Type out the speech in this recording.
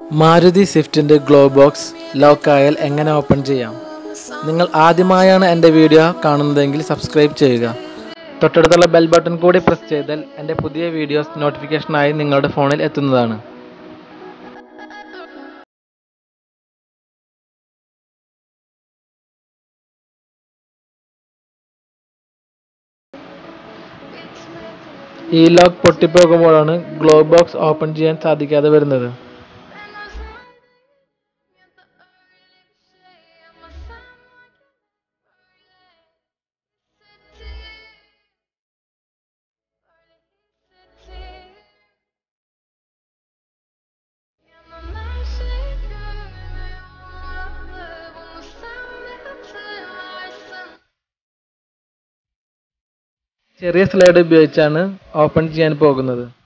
മാരുതി സ്വിഫ്റ്റിൻ്റെ glove box ലോക്കായാൽ എങ്ങനെ ഓപ്പൺ ചെയ്യാം നിങ്ങൾ ആദ്യമായാണ് എൻ്റെ വീഡിയോ കാണുന്നതെങ്കിൽ സബ്സ്ക്രൈബ് ചെയ്യുക തൊട്ടടുത്തുള്ള ബെൽ ബട്ടൺ കൂടി പ്രസ് ചെയ്താൽ എൻ്റെ പുതിയ വീഡിയോസ് നോട്ടിഫിക്കേഷനായി നിങ്ങളുടെ ഫോണിൽ എത്തുന്നതാണ് ഈ ലോക്ക് പൊട്ടിപ്പോകുമ്പോഴാണ് ഗ്ലോ ബോക്സ് ഓപ്പൺ ചെയ്യാൻ സാധിക്കാതെ വരുന്നത് ചെറിയ സ്ലൈഡ് ഉപയോഗിച്ചാണ് ഓപ്പൺ ചെയ്യാൻ പോകുന്നത്